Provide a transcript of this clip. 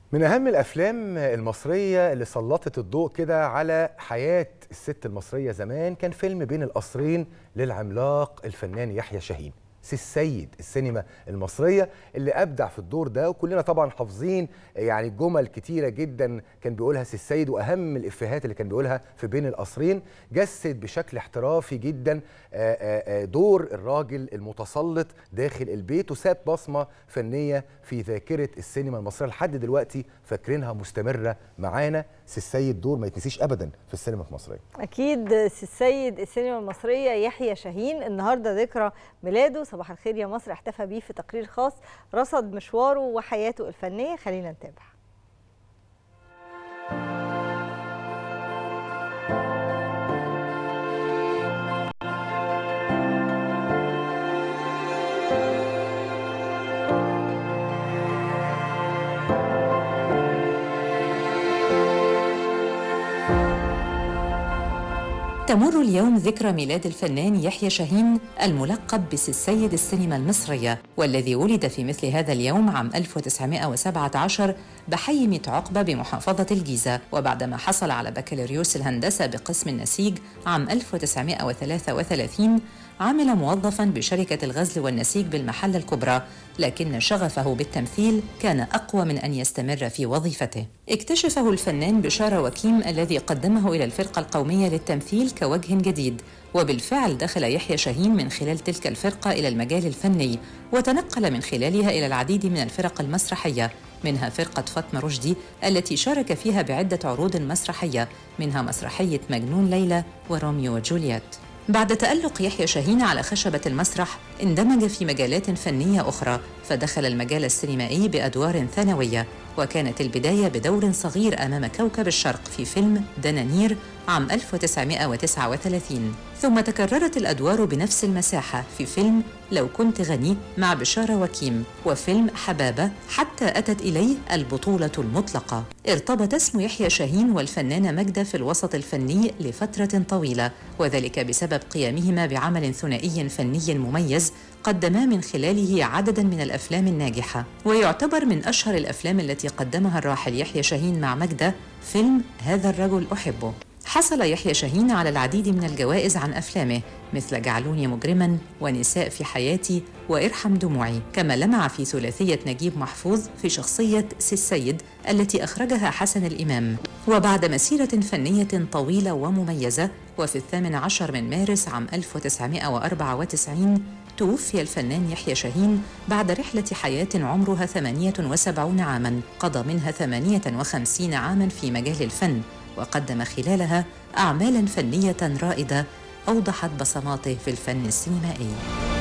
من أهم الأفلام المصرية اللي سلطت الضوء كده على حياة الست المصرية زمان كان فيلم بين القصرين للعملاق الفنان يحيى شاهين سي السيد السينما المصرية اللي أبدع في الدور ده وكلنا طبعا حافظين يعني جمل كتيرة جدا كان بيقولها سي السيد وأهم الإفيهات اللي كان بيقولها في بين القصرين جسد بشكل احترافي جدا دور الراجل المتسلط داخل البيت وساب بصمة فنية في ذاكرة السينما المصرية لحد دلوقتي فاكرينها مستمرة معانا سي السيد دور ما يتنسيش أبدا في السينما المصرية أكيد سي السيد السينما المصرية يحيى شاهين النهاردة ذكرى ميلاده صباح الخير يا مصر احتفى بيه في تقرير خاص رصد مشواره وحياته الفنية خلينا نتابع تمر اليوم ذكرى ميلاد الفنان يحيى شاهين الملقب بسي السيد السينما المصرية والذي ولد في مثل هذا اليوم عام 1917 بحي ميت عقبة بمحافظة الجيزة وبعدما حصل على بكالوريوس الهندسة بقسم النسيج عام 1933 عمل موظفا بشركة الغزل والنسيج بالمحلة الكبرى لكن شغفه بالتمثيل كان أقوى من أن يستمر في وظيفته اكتشفه الفنان بشارة وكيم الذي قدمه إلى الفرقة القومية للتمثيل كوجه جديد وبالفعل دخل يحيى شاهين من خلال تلك الفرقة إلى المجال الفني وتنقل من خلالها إلى العديد من الفرق المسرحية منها فرقة فاطمة رشدي التي شارك فيها بعدة عروض مسرحية منها مسرحية مجنون ليلى وروميو وجولييت بعد تألق يحيى شاهين على خشبة المسرح اندمج في مجالات فنية أخرى فدخل المجال السينمائي بأدوار ثانوية وكانت البداية بدور صغير أمام كوكب الشرق في فيلم دنانير عام 1939 ثم تكررت الأدوار بنفس المساحة في فيلم لو كنت غني مع بشارة وكيم وفيلم حبابة حتى أتت إليه البطولة المطلقة ارتبط اسم يحيى شاهين والفنانة مجدة في الوسط الفني لفترة طويلة وذلك بسبب قيامهما بعمل ثنائي فني مميز قدما من خلاله عددا من الافلام الناجحه ويعتبر من اشهر الافلام التي قدمها الراحل يحيى شاهين مع مجده فيلم هذا الرجل احبه حصل يحيى شاهين على العديد من الجوائز عن افلامه مثل جعلوني مجرما ونساء في حياتي وارحم دموعي كما لمع في ثلاثيه نجيب محفوظ في شخصيه سي السيد التي اخرجها حسن الامام وبعد مسيره فنيه طويله ومميزه وفي الثامن عشر من مارس عام 1994 توفي الفنان يحيى شاهين بعد رحلة حياة عمرها 78 عاماً قضى منها 58 عاماً في مجال الفن وقدم خلالها أعمالاً فنية رائدة أوضحت بصماته في الفن السينمائي